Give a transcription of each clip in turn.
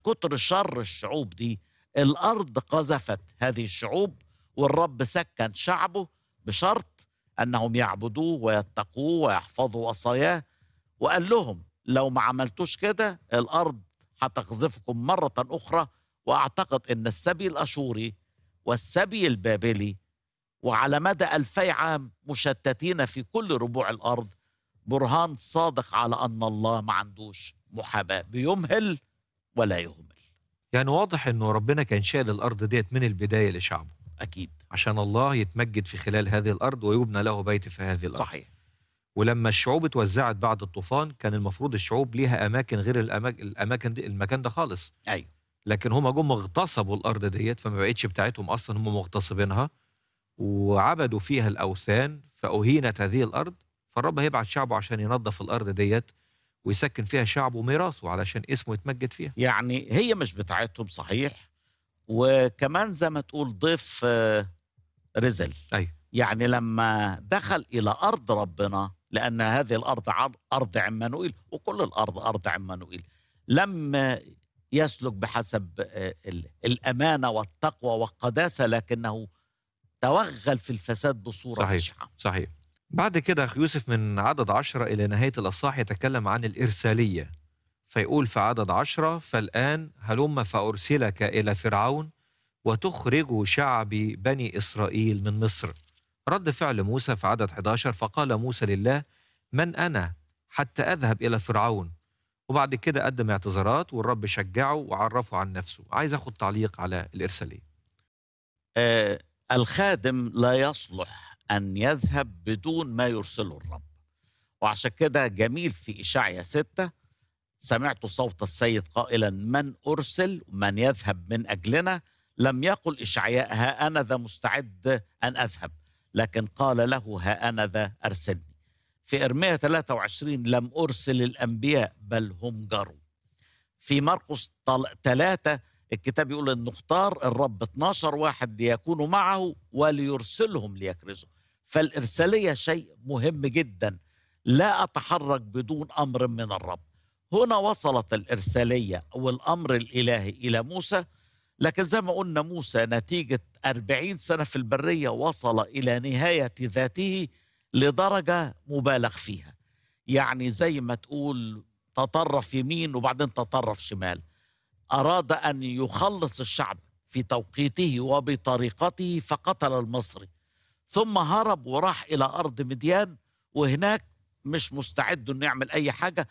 كتر شر الشعوب دي الارض قذفت هذه الشعوب والرب سكن شعبه بشرط انهم يعبدوه ويتقوه ويحفظوا وصاياه وقال لهم لو ما عملتوش كده الارض هتقذفكم مره اخرى واعتقد ان السبي الاشوري والسبي البابلي وعلى مدى ألفي عام مشتتين في كل ربوع الأرض برهان صادق على أن الله ما عندوش محاباة بيمهل ولا يهمل يعني واضح انه ربنا كان شايل الارض ديت من البدايه لشعبه أكيد عشان الله يتمجد في خلال هذه الارض ويبنى له بيت في هذه الارض صحيح ولما الشعوب اتوزعت بعد الطوفان كان المفروض الشعوب ليها اماكن غير الاماكن الاماكن دي المكان ده خالص أيوه لكن هم جم اغتصبوا الارض ديت فما بقتش بتاعتهم اصلا هم مغتصبينها وعبدوا فيها الاوثان فاهينت هذه الارض فالرب هيبعت شعبه عشان ينظف الارض ديت ويسكن فيها شعبه وميراثه علشان اسمه يتمجد فيها يعني هي مش بتاعتهم صحيح وكمان زي ما تقول ضيف آه، رزل أيوة. يعني لما دخل إلى أرض ربنا لأن هذه الأرض عر- أرض عمانوئيل وكل الأرض أرض عمانوئيل لم يسلك بحسب آه، ال- الأمانة والتقوى والقداسة لكنه توغل في الفساد بصورة صحيح. بشعة صحيح بعد كده أخ يوسف من عدد عشرة إلى نهاية الأصحاح يتكلم عن الإرسالية فيقول في عدد عشرة فالآن هلم فأرسلك إلى فرعون وتخرج شعبي بني إسرائيل من مصر رد فعل موسى في عدد 11 فقال موسى لله من أنا حتى أذهب إلى فرعون وبعد كده قدم اعتذارات والرب شجعه وعرفه عن نفسه عايز أخد تعليق على الإرسالية آه الخادم لا يصلح أن يذهب بدون ما يرسله الرب وعشان كده جميل في إشعيا ستة سمعت صوت السيد قائلا من أرسل من يذهب من أجلنا لم يقل إشعياء ها أنا ذا مستعد أن أذهب لكن قال له ها أنا ذا أرسلني في إرميا 23 لم أرسل الأنبياء بل هم جروا في مرقس 3 الكتاب يقول ان اختار الرب 12 واحد ليكونوا معه وليرسلهم ليكرزوا فالارساليه شيء مهم جدا لا اتحرك بدون امر من الرب هنا وصلت الارساليه او الامر الالهي الى موسى لكن زي ما قلنا موسى نتيجه 40 سنه في البريه وصل الى نهايه ذاته لدرجه مبالغ فيها يعني زي ما تقول تطرف يمين وبعدين تطرف شمال أراد أن يخلص الشعب في توقيته وبطريقته فقتل المصري ثم هرب وراح إلى أرض مديان وهناك مش مستعد أن يعمل أي حاجة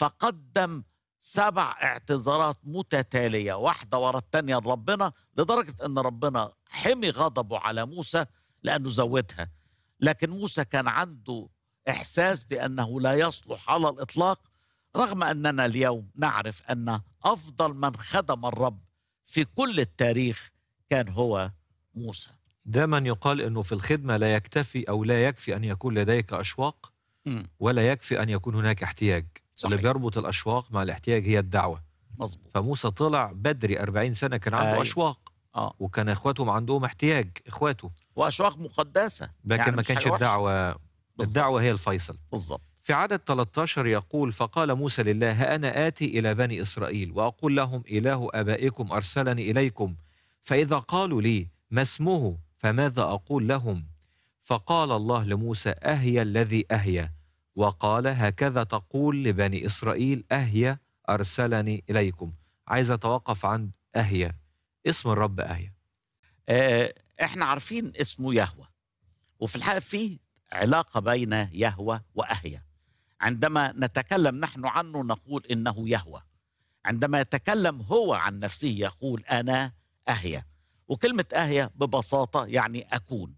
فقدم سبع اعتذارات متتالية واحدة ورا التانية لربنا لدرجة أن ربنا حمي غضبه على موسى لأنه زودها لكن موسى كان عنده إحساس بأنه لا يصلح على الإطلاق رغم اننا اليوم نعرف ان افضل من خدم الرب في كل التاريخ كان هو موسى دائما يقال أنه في الخدمة لا يكتفي أو لا يكفي أن يكون لديك أشواق ولا يكفي أن يكون هناك احتياج صحيح. اللي بيربط الأشواق مع الاحتياج هي الدعوة مظبوط فموسى طلع بدري 40 سنة كان عنده أيوة. أشواق اه وكان إخواتهم عندهم احتياج إخواته واشواق مقدسه لكن يعني ما مش كانش حاجة وحشة. الدعوة بالظبط. الدعوة هي الفيصل بالظبط في عدد 13 يقول فقال موسى لله ها أنا آتي إلى بني إسرائيل وأقول لهم إله آبائكم أرسلني إليكم فإذا قالوا لي ما اسمه فماذا أقول لهم فقال الله لموسى أهيا الذي أهيا وقال هكذا تقول لبني إسرائيل أهيا أرسلني إليكم عايز أتوقف عند أهيا اسم الرب أهيا آه احنا عارفين اسمه يهوى وفي الحقيقه في علاقه بين يهوى واهيا عندما نتكلم نحن عنه نقول انه يهوى عندما يتكلم هو عن نفسه يقول انا اهيا وكلمه اهيا ببساطه يعني اكون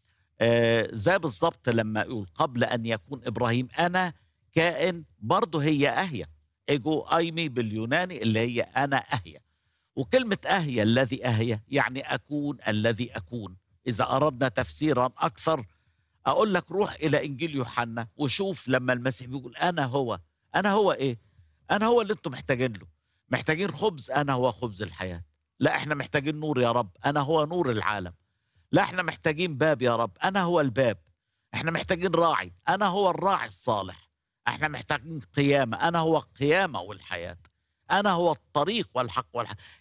آه زي بالظبط لما يقول قبل ان يكون ابراهيم انا كائن برضه هي اهيا ايجو ايمي باليوناني اللي هي انا اهيا وكلمة أهيا الذي أهيا يعني أكون الذي أكون إذا أردنا تفسيرا أكثر أقول لك روح إلى إنجيل يوحنا وشوف لما المسيح بيقول أنا هو أنا هو إيه أنا هو اللي أنتم محتاجين له محتاجين خبز أنا هو خبز الحياة لا إحنا محتاجين نور يا رب أنا هو نور العالم لا إحنا محتاجين باب يا رب أنا هو الباب إحنا محتاجين راعي أنا هو الراعي الصالح إحنا محتاجين قيامة أنا هو القيامة والحياة انا هو الطريق والحق والحق